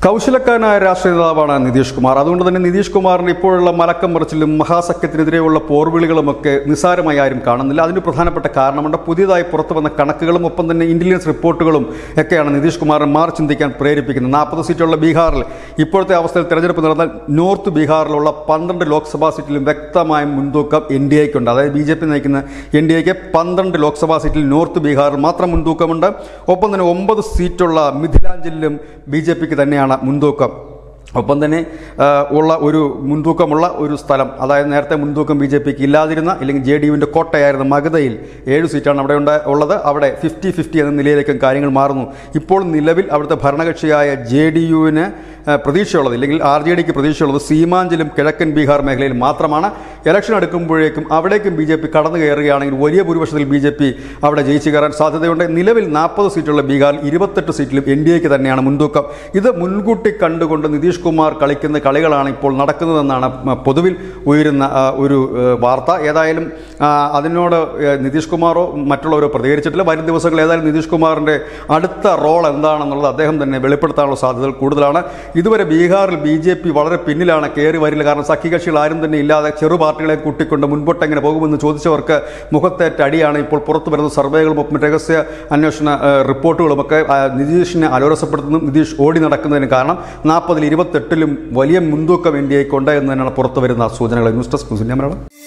കൗശലക്കാരനായ രാഷ്ട്രീയ നേതാവാണ് നിതീഷ് കുമാർ അതുകൊണ്ട് തന്നെ നിതീഷ് കുമാറിന്റെ ഇപ്പോഴുള്ള മലക്കം മറിച്ചിലും മഹാസഖ്യത്തിനെതിരെയുള്ള പോർവിളികളുമൊക്കെ നിസ്സാരമായി ആരും കാണുന്നില്ല അതിന് പ്രധാനപ്പെട്ട കാരണമുണ്ട് പുതിയതായി പുറത്തു വന്ന കണക്കുകളും ഒപ്പം തന്നെ ഇന്റലിജൻസ് റിപ്പോർട്ടുകളും ഒക്കെയാണ് നിതീഷ് കുമാറിനെ മാറി ചിന്തിക്കാൻ പ്രേരിപ്പിക്കുന്നത് നാൽപ്പത് സീറ്റുള്ള ബീഹാറിൽ ഇപ്പോഴത്തെ അവസ്ഥയിൽ തെരഞ്ഞെടുപ്പ് നടന്നാൽ നോർത്ത് ബീഹാറിലുള്ള പന്ത്രണ്ട് ലോക്സഭാ സീറ്റിലും വ്യക്തമായ മുൻതൂക്കം എൻ ഡി എക്കുണ്ട് അതായത് ബി ജെ പി നയിക്കുന്ന എൻ ഡി എക്ക് പന്ത്രണ്ട് ലോക്സഭാ സീറ്റിൽ നോർത്ത് ബീഹാറിൽ മാത്രം മുൻതൂക്കമുണ്ട് ഒപ്പം തന്നെ ഒമ്പത് സീറ്റുള്ള മിഥിലാഞ്ചലിലും ബി ജെ പിക്ക് തന്നെയാണ് മുൻതൂക്കം ഒപ്പം തന്നെ ആ, ഉള്ള ഒരു മുൻതൂക്കമുള്ള ഒരു സ്ഥലം അതായത് നേരത്തെ മുൻതൂക്കം ബി ജെ പിക്ക് ഇല്ലാതിരുന്ന അല്ലെങ്കിൽ ജെ ഡി യുവിൻ്റെ കോട്ടയായിരുന്ന മഗധയിൽ ഏഴ് സീറ്റാണ് അവിടെ ഉണ്ട് ഉള്ളത് അവിടെ ഫിഫ്റ്റി ഫിഫ്റ്റി എന്ന നിലയിലേക്കും കാര്യങ്ങൾ മാറുന്നു ഇപ്പോൾ നിലവിൽ അവിടുത്തെ ഭരണകക്ഷിയായ ജെ ഡി യുവിന് പ്രതീക്ഷയുള്ളത് അല്ലെങ്കിൽ ആർ ജെ ഡിക്ക് പ്രതീക്ഷയുള്ളത് സീമാഞ്ചലും കിഴക്കൻ ബീഹാർ മേഖലയിൽ മാത്രമാണ് ഇലക്ഷൻ അടുക്കുമ്പോഴേക്കും അവിടേക്കും ബി ജെ പി കടന്നു കയറുകയാണെങ്കിൽ വലിയ ഭൂരിപക്ഷത്തിൽ ബി ജെ പി അവിടെ ജയിച്ചു കയറാൻ സാധ്യതയുണ്ട് നിലവിൽ നാൽപ്പത് സീറ്റുള്ള ബീഹാറിൽ ഇരുപത്തെട്ട് സീറ്റിലും എൻ ഡി എക്ക് തന്നെയാണ് മുൻതൂക്കം ഇത് മുൻകൂട്ടി കണ്ടുകൊണ്ട് നിതീഷ് കുമാർ കളിക്കുന്ന കളികളാണ് ഇപ്പോൾ നടക്കുന്നതെന്നാണ് മ- പൊതുവിൽ ഉയരുന്ന ആ, ഒരു ഏ, വാർത്ത ഏതായാലും ആ, അതിനോട് ഏ, നിതീഷ് കുമാറോ മറ്റുള്ളവരോ പ്രതികരിച്ചിട്ടില്ല വരും ദിവസങ്ങളിൽ ഏതായാലും നിതീഷ് കുമാറിൻ്റെ അടുത്ത റോൾ എന്താണെന്നുള്ളത് അദ്ദേഹം തന്നെ വെളിപ്പെടുത്താനുള്ള സാധ്യതകൾ കൂടുതലാണ് ഇതുവരെ ബീഹാറിൽ ബി ജെ പി വളരെ പിന്നിലാണ് കയറി വരില്ല കാരണം സഖ്യകക്ഷികൾ ആരും തന്നെ ഇല്ലാതെ ചെറു പാർട്ടികളെ കൂട്ടിക്കൊണ്ട് മുൻപോട്ട് എങ്ങനെ പോകുമെന്ന് ചോദിച്ചവർക്ക് മുഖത്തേറ്റ അടിയാണ് ഇപ്പോൾ പുറത്തു വരുന്ന സർവേകളും ഒപ്പം രഹസ്യ അന്വേഷണ ഏ, റിപ്പോർട്ടുകളുമൊക്കെ ആ, നിതീഷിനെ അലോരസപ്പെടുത്തുന്നു നിതീഷ് ഓടി നടക്കുന്നതിന് കാരണം നാൽപ്പതിൽ ഇരുപത്തെട്ടിലും വലിയ മുൻതൂക്കം ഇന്ത്യയ്ക്കുണ്ട് എന്ന് തന്നെയാണ് പുറത്തു വരുന്ന സൂചനകൾ news desk news India Malayalam